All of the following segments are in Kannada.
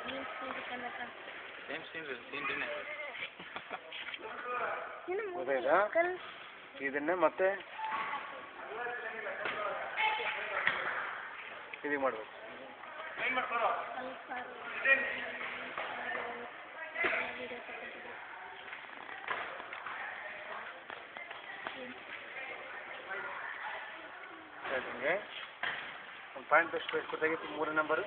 ಸೇಮ್ ಸೀನ್ ಸೀನ್ರಿನೇ ಗೊತ್ತಾಯ್ತಾ ಇದನ್ನೇ ಮತ್ತೆ ಇದು ಮಾಡ್ಬೇಕು ನಿಮಗೆ ಒಂದು ಪಾಯಿಂಟ್ ಎಷ್ಟು ಎಷ್ಟು ತೆಗಿತು ಮೂರನೇ ನಂಬರು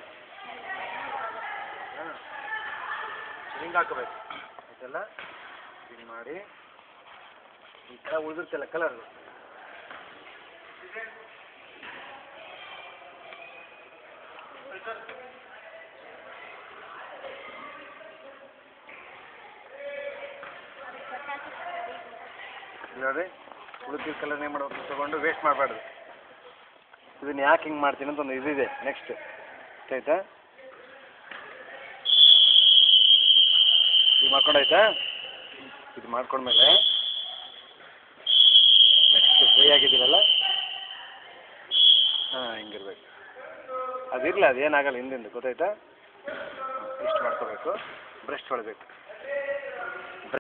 ಹಾಂ ಹಿಂಗೆ ಹಾಕಬೇಕು ಆಯ್ತಲ್ಲ ಹಿಂಗೆ ಮಾಡಿ ಈ ಥರ ಉಳಿದಿರ್ತಲ್ಲ ಕಲರ್ ನೋಡಿ ಉಳಿದಿದ್ದ ಕಲರ್ ಏನು ಮಾಡ್ಬೇಕು ತೊಗೊಂಡು ವೇಸ್ಟ್ ಮಾಡಬಾರ್ದು ಇದನ್ನ ಯಾಕೆ ಹಿಂಗೆ ಮಾಡ್ತೀನಿ ಅಂತ ಒಂದು ಇದಿದೆ ನೆಕ್ಸ್ಟ್ ಆಯ್ತಾ ಇದು ಮಾಡ್ಕೊಂಡಾಯ್ತಾ ಇದು ಮಾಡ್ಕೊಂಡ್ಮೇಲೆ ನೆಕ್ಸ್ಟ್ ಫ್ರೀ ಆಗಿದ್ದೀರಲ್ಲ ಹಾಂ ಹಿಂಗಿರ್ಬೇಕು ಅದಿರಲಿ ಅದೇನಾಗಲ್ಲ ಹಿಂದಿಂದ ಗೊತ್ತಾಯ್ತಾ ಇಷ್ಟು ಮಾಡ್ಕೋಬೇಕು ಬ್ರಷ್ ತೊಳಿಬೇಕು